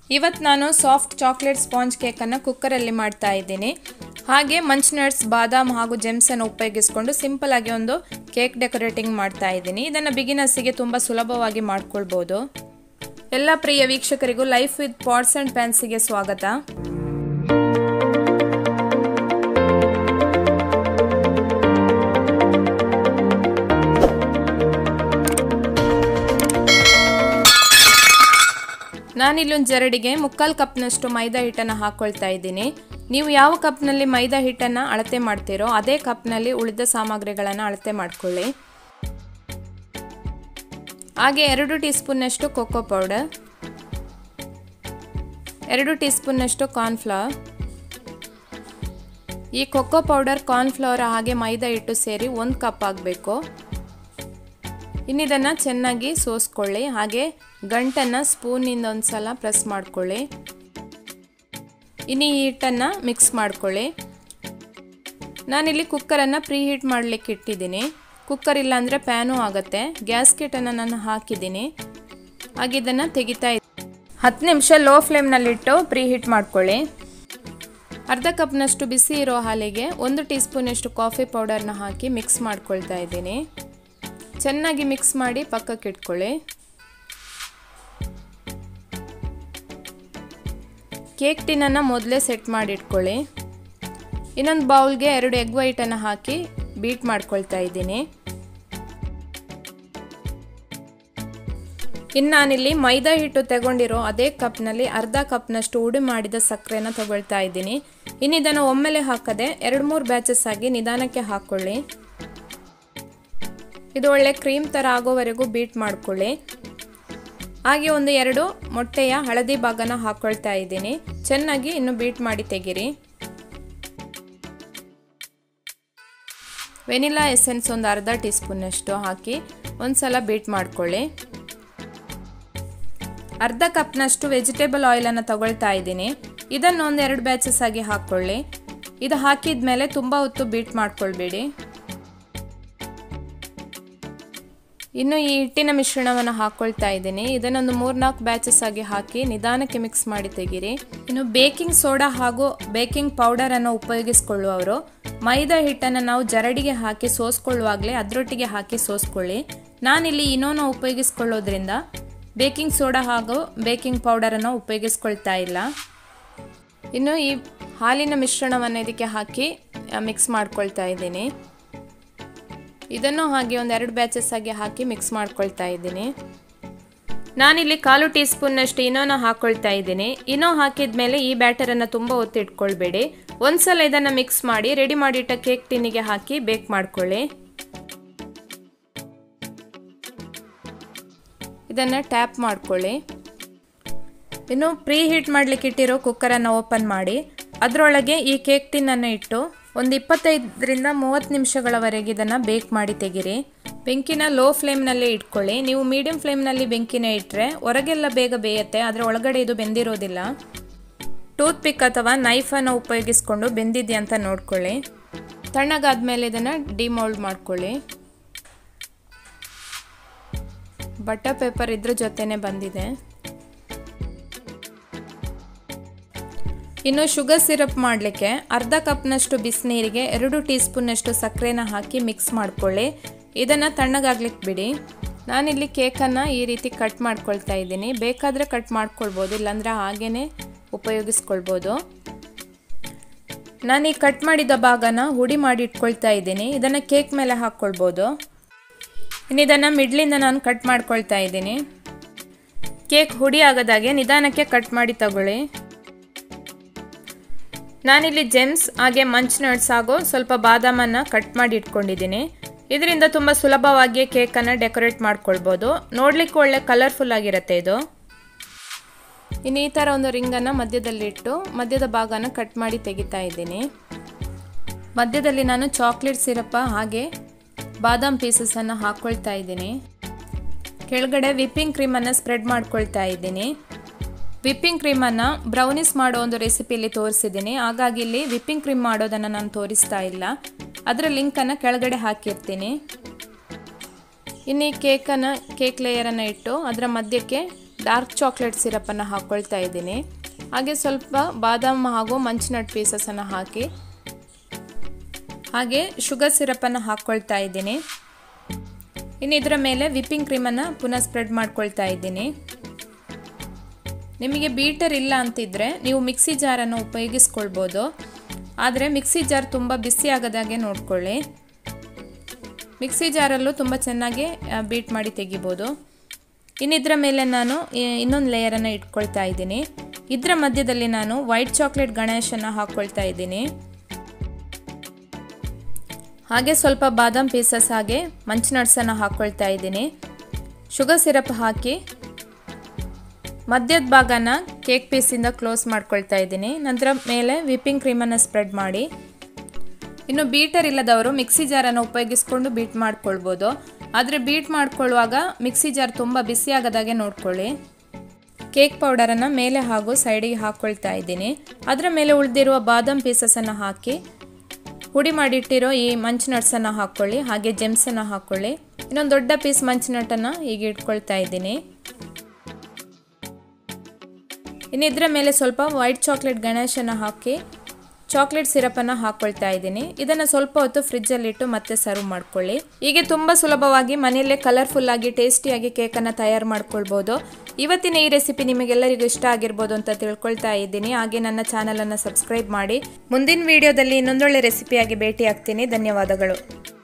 ಇವತ್ತು ನಾನು soft chocolate sponge ಕೇಕನ್ನು ಕುಕ್ಕರಲ್ಲಿ ಮಾಡ್ತಾ ಇದ್ದೀನಿ ಹಾಗೆ ಮಂಚ್ ನಟ್ಸ್ ಬಾದಾಮ್ ಹಾಗೂ ಜೆಮ್ಸನ್ನು ಉಪಯೋಗಿಸ್ಕೊಂಡು ಸಿಂಪಲ್ ಆಗಿ ಒಂದು ಕೇಕ್ ಡೆಕೋರೇಟಿಂಗ್ ಮಾಡ್ತಾ ಇದ್ದೀನಿ ಇದನ್ನು ಬಿಗಿನರ್ಸಿಗೆ ತುಂಬ ಸುಲಭವಾಗಿ ಮಾಡ್ಕೊಳ್ಬೋದು ಎಲ್ಲ ಪ್ರಿಯ ವೀಕ್ಷಕರಿಗೂ ಲೈಫ್ ವಿತ್ ಪಾಟ್ಸ್ ಆ್ಯಂಡ್ ಪ್ಯಾನ್ಸಿಗೆ ಸ್ವಾಗತ ನಾನಿಲ್ಲೊಂದು ಜರಡಿಗೆ ಮುಕ್ಕಾಲು ಕಪ್ನಷ್ಟು ಮೈದಾ ಹಿಟ್ಟನ್ನು ಹಾಕ್ಕೊಳ್ತಾ ಇದ್ದೀನಿ ನೀವು ಯಾವ ಕಪ್ನಲ್ಲಿ ಮೈದಾ ಹಿಟ್ಟನ್ನು ಅಳತೆ ಮಾಡ್ತೀರೋ ಅದೇ ಕಪ್ನಲ್ಲಿ ಉಳಿದ ಸಾಮಗ್ರಿಗಳನ್ನು ಅಳತೆ ಮಾಡ್ಕೊಳ್ಳಿ ಹಾಗೆ ಎರಡು ಟೀ ಸ್ಪೂನ್ನಷ್ಟು ಕೊಕ್ಕೋ ಪೌಡರ್ ಎರಡು ಟೀ ಸ್ಪೂನ್ನಷ್ಟು ಕಾರ್ನ್ಫ್ಲವರ್ ಈ ಕೊಕ್ಕೋ ಪೌಡರ್ ಕಾರ್ನ್ಫ್ಲವರ್ ಹಾಗೆ ಮೈದಾ ಹಿಟ್ಟು ಸೇರಿ ಒಂದು ಕಪ್ ಆಗಬೇಕು ಇನ್ನಿದನ್ನು ಚೆನ್ನಾಗಿ ಸೋಸ್ಕೊಳ್ಳಿ ಹಾಗೆ ಗಂಟನ್ನು ಸ್ಪೂನಿಂದ ಒಂದು ಸಲ ಪ್ರೆಸ್ ಮಾಡ್ಕೊಳ್ಳಿ ಇನ್ನು ಈ ಹಿಟ್ಟನ್ನು ಮಿಕ್ಸ್ ಮಾಡ್ಕೊಳ್ಳಿ ನಾನಿಲ್ಲಿ ಕುಕ್ಕರನ್ನು ಪ್ರೀ ಹೀಟ್ ಮಾಡಲಿಕ್ಕೆ ಇಟ್ಟಿದ್ದೀನಿ ಕುಕ್ಕರ್ ಇಲ್ಲ ಅಂದರೆ ಪ್ಯಾನು ಆಗುತ್ತೆ ಗ್ಯಾಸ್ ಕಿಟನ್ನು ನಾನು ಹಾಕಿದ್ದೀನಿ ಹಾಗೆ ಇದನ್ನು ತೆಗಿತಾ ಇದ್ದೀನಿ ಹತ್ತು ನಿಮಿಷ ಲೋ ಫ್ಲೇಮ್ನಲ್ಲಿಟ್ಟು ಪ್ರೀ ಹೀಟ್ ಮಾಡ್ಕೊಳ್ಳಿ ಅರ್ಧ ಕಪ್ನಷ್ಟು ಬಿಸಿ ಇರೋ ಹಾಲಿಗೆ ಒಂದು ಟೀ ಸ್ಪೂನಷ್ಟು ಕಾಫಿ ಪೌಡರ್ನ ಹಾಕಿ ಮಿಕ್ಸ್ ಮಾಡ್ಕೊಳ್ತಾ ಇದ್ದೀನಿ ಚೆನ್ನಾಗಿ ಮಿಕ್ಸ್ ಮಾಡಿ ಪಕ್ಕಕ್ಕೆ ಇಟ್ಕೊಳ್ಳಿ ಕೇಕ್ ಟಿನನ್ನು ಮೊದಲೇ ಸೆಟ್ ಮಾಡಿ ಇಟ್ಕೊಳ್ಳಿ ಇನ್ನೊಂದು ಬೌಲ್ಗೆ ಎರಡು ಎಗ್ ವೈಟನ್ನು ಹಾಕಿ ಬೀಟ್ ಮಾಡ್ಕೊಳ್ತಾ ಇದ್ದೀನಿ ಇನ್ನು ನಾನಿಲ್ಲಿ ಮೈದಾ ಹಿಟ್ಟು ತಗೊಂಡಿರೋ ಅದೇ ಕಪ್ನಲ್ಲಿ ಅರ್ಧ ಕಪ್ನಷ್ಟು ಉಡಿ ಮಾಡಿದ ಸಕ್ಕರೆನ ತಗೊಳ್ತಾ ಇದ್ದೀನಿ ಇನ್ನು ಇದನ್ನು ಒಮ್ಮೆಲೆ ಹಾಕದೆ ಎರಡು ಮೂರು ಬ್ಯಾಚಸ್ ಆಗಿ ನಿಧಾನಕ್ಕೆ ಹಾಕ್ಕೊಳ್ಳಿ ಇದು ಒಳ್ಳೆ ಕ್ರೀಮ್ ಥರ ಆಗೋವರೆಗೂ ಬೀಟ್ ಮಾಡ್ಕೊಳ್ಳಿ ಹಾಗೆ ಒಂದು ಎರಡು ಮೊಟ್ಟೆಯ ಹಳದಿ ಭಾಗನ ಹಾಕ್ಕೊಳ್ತಾ ಇದ್ದೀನಿ ಚೆನ್ನಾಗಿ ಇನ್ನು ಬೀಟ್ ಮಾಡಿ ತೆಗಿರಿ ವೆನಿಲಾ ಎಸೆನ್ಸ್ ಒಂದು ಅರ್ಧ ಟೀ ಸ್ಪೂನಷ್ಟು ಹಾಕಿ ಒಂದು ಸಲ ಬೀಟ್ ಮಾಡ್ಕೊಳ್ಳಿ ಅರ್ಧ ಕಪ್ನಷ್ಟು ವೆಜಿಟೇಬಲ್ ಆಯಿಲನ್ನು ತಗೊಳ್ತಾ ಇದ್ದೀನಿ ಇದನ್ನು ಒಂದು ಎರಡು ಬ್ಯಾಚಸ್ ಆಗಿ ಹಾಕ್ಕೊಳ್ಳಿ ಇದು ಹಾಕಿದ ಮೇಲೆ ತುಂಬ ಹೊತ್ತು ಬೀಟ್ ಮಾಡ್ಕೊಳ್ಬೇಡಿ ಇನ್ನು ಈ ಹಿಟ್ಟಿನ ಮಿಶ್ರಣವನ್ನು ಹಾಕ್ಕೊಳ್ತಾ ಇದ್ದೀನಿ ಇದನ್ನೊಂದು ಮೂರ್ನಾಲ್ಕು ಬ್ಯಾಚಸ್ ಆಗಿ ಹಾಕಿ ನಿಧಾನಕ್ಕೆ ಮಿಕ್ಸ್ ಮಾಡಿ ತೆಗೀರಿ ಇನ್ನು ಬೇಕಿಂಗ್ ಸೋಡಾ ಹಾಗೂ ಬೇಕಿಂಗ್ ಪೌಡರನ್ನು ಉಪಯೋಗಿಸ್ಕೊಳ್ಳುವವರು ಮೈದಾ ಹಿಟ್ಟನ್ನು ನಾವು ಜರಡಿಗೆ ಹಾಕಿ ಸೋಸ್ಕೊಳ್ಳುವಾಗಲೇ ಅದರೊಟ್ಟಿಗೆ ಹಾಕಿ ಸೋಸ್ಕೊಳ್ಳಿ ನಾನಿಲ್ಲಿ ಇನೋನ ಉಪಯೋಗಿಸ್ಕೊಳ್ಳೋದ್ರಿಂದ ಬೇಕಿಂಗ್ ಸೋಡಾ ಹಾಗೂ ಬೇಕಿಂಗ್ ಪೌಡರನ್ನು ಉಪಯೋಗಿಸ್ಕೊಳ್ತಾ ಇಲ್ಲ ಇನ್ನು ಈ ಹಾಲಿನ ಮಿಶ್ರಣವನ್ನು ಇದಕ್ಕೆ ಹಾಕಿ ಮಿಕ್ಸ್ ಮಾಡ್ಕೊಳ್ತಾ ಇದ್ದೀನಿ ಇದನ್ನು ಹಾಗೆ ಒಂದು ಎರಡು ಬ್ಯಾಚಸ್ ಆಗಿ ಹಾಕಿ ಮಿಕ್ಸ್ ಮಾಡ್ಕೊಳ್ತಾ ಇದ್ದೀನಿ ನಾನಿಲ್ಲಿ ಕಾಲು ಟೀ ಸ್ಪೂನ್ನಷ್ಟು ಇನೋನ ಹಾಕ್ಕೊಳ್ತಾ ಇದ್ದೀನಿ ಇನೋ ಹಾಕಿದ ಮೇಲೆ ಈ ಬ್ಯಾಟರನ್ನು ತುಂಬ ಒತ್ತಿ ಇಟ್ಕೊಳ್ಬೇಡಿ ಒಂದ್ಸಲ ಇದನ್ನು ಮಿಕ್ಸ್ ಮಾಡಿ ರೆಡಿ ಮಾಡಿಟ್ಟ ಕೇಕ್ ಟಿನ್ನಿಗೆ ಹಾಕಿ ಬೇಕ್ ಮಾಡ್ಕೊಳ್ಳಿ ಇದನ್ನು ಟ್ಯಾಪ್ ಮಾಡ್ಕೊಳ್ಳಿ ಇನ್ನು ಪ್ರೀ ಹೀಟ್ ಮಾಡಲಿಕ್ಕೆ ಇಟ್ಟಿರೋ ಕುಕ್ಕರನ್ನು ಓಪನ್ ಮಾಡಿ ಅದರೊಳಗೆ ಈ ಕೇಕ್ ಟಿನ್ನನ್ನು ಇಟ್ಟು ಒಂದು ಇಪ್ಪತ್ತೈದರಿಂದ ಮೂವತ್ತು ನಿಮಿಷಗಳವರೆಗೆ ಇದನ್ನು ಬೇಕ್ ಮಾಡಿ ತೆಗಿರಿ ಬೆಂಕಿನ ಲೋ ಫ್ಲೇಮ್ನಲ್ಲೇ ಇಟ್ಕೊಳ್ಳಿ ನೀವು ಮೀಡಿಯಂ ಫ್ಲೇಮ್ನಲ್ಲಿ ಬೆಂಕಿನ ಇಟ್ಟರೆ ಹೊರಗೆಲ್ಲ ಬೇಗ ಬೇಯುತ್ತೆ ಆದರೆ ಒಳಗಡೆ ಇದು ಬೆಂದಿರೋದಿಲ್ಲ ಟೂತ್ ಪಿಕ್ ಅಥವಾ ನೈಫನ್ನು ಉಪಯೋಗಿಸ್ಕೊಂಡು ಬೆಂದಿದೆಯಾ ಅಂತ ನೋಡ್ಕೊಳ್ಳಿ ತಣ್ಣಗಾದ್ಮೇಲೆ ಇದನ್ನು ಡಿಮೋಲ್ಡ್ ಮಾಡ್ಕೊಳ್ಳಿ ಬಟರ್ ಪೇಪರ್ ಇದ್ರ ಜೊತೆನೆ ಬಂದಿದೆ ಇನ್ನು ಶುಗರ್ ಸಿರಪ್ ಮಾಡಲಿಕ್ಕೆ ಅರ್ಧ ಕಪ್ನಷ್ಟು ಬಿಸಿನೀರಿಗೆ ಎರಡು ಟೀ ಸ್ಪೂನ್ನಷ್ಟು ಸಕ್ಕರೆನ ಹಾಕಿ ಮಿಕ್ಸ್ ಮಾಡ್ಕೊಳ್ಳಿ ಇದನ್ನು ತಣ್ಣಗಾಗ್ಲಿಕ್ಕೆ ಬಿಡಿ ನಾನಿಲ್ಲಿ ಕೇಕನ್ನು ಈ ರೀತಿ ಕಟ್ ಮಾಡ್ಕೊಳ್ತಾ ಇದ್ದೀನಿ ಬೇಕಾದರೆ ಕಟ್ ಮಾಡ್ಕೊಳ್ಬೋದು ಇಲ್ಲಾಂದರೆ ಹಾಗೇ ಉಪಯೋಗಿಸ್ಕೊಳ್ಬೋದು ನಾನು ಈ ಕಟ್ ಮಾಡಿದ ಭಾಗನ ಹುಡಿ ಮಾಡಿ ಇಟ್ಕೊಳ್ತಾ ಇದ್ದೀನಿ ಇದನ್ನು ಕೇಕ್ ಮೇಲೆ ಹಾಕ್ಕೊಳ್ಬೋದು ಇನ್ನು ಇದನ್ನು ಮಿಡ್ಲಿಂದ ನಾನು ಕಟ್ ಮಾಡ್ಕೊಳ್ತಾ ಇದ್ದೀನಿ ಕೇಕ್ ಹುಡಿ ಆಗದಾಗೆ ನಿಧಾನಕ್ಕೆ ಕಟ್ ಮಾಡಿ ತಗೊಳ್ಳಿ ನಾನಿಲ್ಲಿ ಜೆಮ್ಸ್ ಹಾಗೆ ಮಂಚ್ ನಟ್ಸ್ ಹಾಗೂ ಸ್ವಲ್ಪ ಬಾದಾಮನ್ನು ಕಟ್ ಮಾಡಿ ಇಟ್ಕೊಂಡಿದ್ದೀನಿ ಇದರಿಂದ ತುಂಬ ಸುಲಭವಾಗಿ ಕೇಕನ್ನು ಡೆಕೋರೇಟ್ ಮಾಡ್ಕೊಳ್ಬೋದು ನೋಡಲಿಕ್ಕೆ ಒಳ್ಳೆ ಕಲರ್ಫುಲ್ ಆಗಿರುತ್ತೆ ಇದು ಇನ್ನು ಈ ಥರ ಒಂದು ರಿಂಗನ್ನು ಮಧ್ಯದಲ್ಲಿಟ್ಟು ಮಧ್ಯದ ಭಾಗನ ಕಟ್ ಮಾಡಿ ತೆಗಿತಾ ಇದ್ದೀನಿ ಮಧ್ಯದಲ್ಲಿ ನಾನು ಚಾಕ್ಲೇಟ್ ಸಿರಪ ಹಾಗೆ ಬಾದಾಮ್ ಪೀಸಸನ್ನು ಹಾಕ್ಕೊಳ್ತಾ ಇದ್ದೀನಿ ಕೆಳಗಡೆ ವಿಪ್ಪಿಂಗ್ ಕ್ರೀಮನ್ನು ಸ್ಪ್ರೆಡ್ ಮಾಡ್ಕೊಳ್ತಾ ಇದ್ದೀನಿ ವಿಪ್ಪಿಂಗ್ ಕ್ರೀಮನ್ನು ಬ್ರೌನೀಸ್ ಮಾಡೋ ಒಂದು ರೆಸಿಪಿಯಲ್ಲಿ ತೋರಿಸಿದ್ದೀನಿ ಹಾಗಾಗಿ ಇಲ್ಲಿ ವಿಪ್ಪಿಂಗ್ ಕ್ರೀಮ್ ಮಾಡೋದನ್ನು ನಾನು ತೋರಿಸ್ತಾ ಇಲ್ಲ ಅದರ ಲಿಂಕನ್ನು ಕೆಳಗಡೆ ಹಾಕಿರ್ತೀನಿ ಇನ್ನು ಈ ಕೇಕನ್ನು ಕೇಕ್ ಲೇಯರನ್ನು ಇಟ್ಟು ಅದರ ಮಧ್ಯಕ್ಕೆ ಡಾರ್ಕ್ ಚಾಕ್ಲೇಟ್ ಸಿರಪನ್ನು ಹಾಕ್ಕೊಳ್ತಾ ಇದ್ದೀನಿ ಹಾಗೆ ಸ್ವಲ್ಪ ಬಾದಾಮ್ ಹಾಗೂ ಮಂಚಿನಟ್ ಪೀಸಸನ್ನು ಹಾಕಿ ಹಾಗೆ ಶುಗರ್ ಸಿರಪನ್ನು ಹಾಕ್ಕೊಳ್ತಾ ಇದ್ದೀನಿ ಇನ್ನು ಇದರ ಮೇಲೆ ವಿಪ್ಪಿಂಗ್ ಕ್ರೀಮನ್ನು ಪುನಃ ಸ್ಪ್ರೆಡ್ ಮಾಡ್ಕೊಳ್ತಾ ಇದ್ದೀನಿ ನಿಮಗೆ ಬೀಟರ್ ಇಲ್ಲ ಅಂತಿದ್ರೆ ನೀವು ಮಿಕ್ಸಿ ಜಾರನ್ನು ಉಪಯೋಗಿಸ್ಕೊಳ್ಬೋದು ಆದರೆ ಮಿಕ್ಸಿ ಜಾರ್ ತುಂಬ ಬಿಸಿ ಆಗದಾಗೆ ನೋಡ್ಕೊಳ್ಳಿ ಮಿಕ್ಸಿ ಜಾರಲ್ಲೂ ತುಂಬ ಚೆನ್ನಾಗಿ ಬೀಟ್ ಮಾಡಿ ತೆಗಿಬೋದು ಇನ್ನಿದ್ರ ಮೇಲೆ ನಾನು ಇನ್ನೊಂದು ಲೇಯರನ್ನು ಇಟ್ಕೊಳ್ತಾ ಇದ್ದೀನಿ ಇದರ ಮಧ್ಯದಲ್ಲಿ ನಾನು ವೈಟ್ ಚಾಕ್ಲೇಟ್ ಗಣೇಶನ್ನು ಹಾಕ್ಕೊಳ್ತಾ ಇದ್ದೀನಿ ಹಾಗೆ ಸ್ವಲ್ಪ ಬಾದಾಮ್ ಪೀಸಸ್ ಹಾಗೆ ಮಂಚ್ ನಟ್ಸನ್ನು ಹಾಕ್ಕೊಳ್ತಾ ಇದ್ದೀನಿ ಶುಗರ್ ಸಿರಪ್ ಹಾಕಿ ಮಧ್ಯದ ಭಾಗನ ಕೇಕ್ ಪೀಸಿಂದ ಕ್ಲೋಸ್ ಮಾಡ್ಕೊಳ್ತಾ ಇದ್ದೀನಿ ನಂತರ ಮೇಲೆ ವಿಪ್ಪಿಂಗ್ ಕ್ರೀಮನ್ನು ಸ್ಪ್ರೆಡ್ ಮಾಡಿ ಇನ್ನು ಬೀಟರ್ ಇಲ್ಲದವರು ಮಿಕ್ಸಿ ಜಾರನ್ನು ಉಪಯೋಗಿಸ್ಕೊಂಡು ಬೀಟ್ ಮಾಡ್ಕೊಳ್ಬೋದು ಆದರೆ ಬೀಟ್ ಮಾಡ್ಕೊಳ್ಳುವಾಗ ಮಿಕ್ಸಿ ಜಾರ್ ತುಂಬ ಬಿಸಿ ಆಗದಾಗೆ ನೋಡ್ಕೊಳ್ಳಿ ಕೇಕ್ ಪೌಡರನ್ನು ಮೇಲೆ ಹಾಗೂ ಸೈಡಿಗೆ ಹಾಕ್ಕೊಳ್ತಾ ಇದ್ದೀನಿ ಅದರ ಮೇಲೆ ಉಳಿದಿರುವ ಬಾದಾಮ್ ಪೀಸಸನ್ನು ಹಾಕಿ ಹುಡಿ ಮಾಡಿಟ್ಟಿರೋ ಈ ಮಂಚ್ ನಟ್ಸನ್ನು ಹಾಕ್ಕೊಳ್ಳಿ ಹಾಗೆ ಜೆಮ್ಸನ್ನು ಹಾಕ್ಕೊಳ್ಳಿ ಇನ್ನೊಂದು ದೊಡ್ಡ ಪೀಸ್ ಮಂಚ್ ನಟನ್ನು ಈಗ ಇಟ್ಕೊಳ್ತಾ ಇದ್ದೀನಿ ಇನ್ನು ಇದರ ಮೇಲೆ ಸ್ವಲ್ಪ ವೈಟ್ ಚಾಕ್ಲೇಟ್ ಗಣೇಶನ್ನು ಹಾಕಿ ಚಾಕ್ಲೇಟ್ ಸಿರಪನ್ನು ಹಾಕ್ಕೊಳ್ತಾ ಇದ್ದೀನಿ ಇದನ್ನು ಸ್ವಲ್ಪ ಹೊತ್ತು ಫ್ರಿಜ್ಜಲ್ಲಿಟ್ಟು ಮತ್ತೆ ಸರ್ವ್ ಮಾಡ್ಕೊಳ್ಳಿ ಹೀಗೆ ತುಂಬ ಸುಲಭವಾಗಿ ಮನೆಯಲ್ಲೇ ಕಲರ್ಫುಲ್ ಆಗಿ ಟೇಸ್ಟಿಯಾಗಿ ಕೇಕನ್ನು ತಯಾರು ಮಾಡ್ಕೊಳ್ಬೋದು ಇವತ್ತಿನ ಈ ರೆಸಿಪಿ ನಿಮಗೆಲ್ಲರಿಗೂ ಇಷ್ಟ ಆಗಿರ್ಬೋದು ಅಂತ ತಿಳ್ಕೊಳ್ತಾ ಇದ್ದೀನಿ ಹಾಗೆ ನನ್ನ ಚಾನಲನ್ನು ಸಬ್ಸ್ಕ್ರೈಬ್ ಮಾಡಿ ಮುಂದಿನ ವಿಡಿಯೋದಲ್ಲಿ ಇನ್ನೊಂದೊಳ್ಳೆ ರೆಸಿಪಿಯಾಗಿ ಭೇಟಿ ಆಗ್ತೀನಿ ಧನ್ಯವಾದಗಳು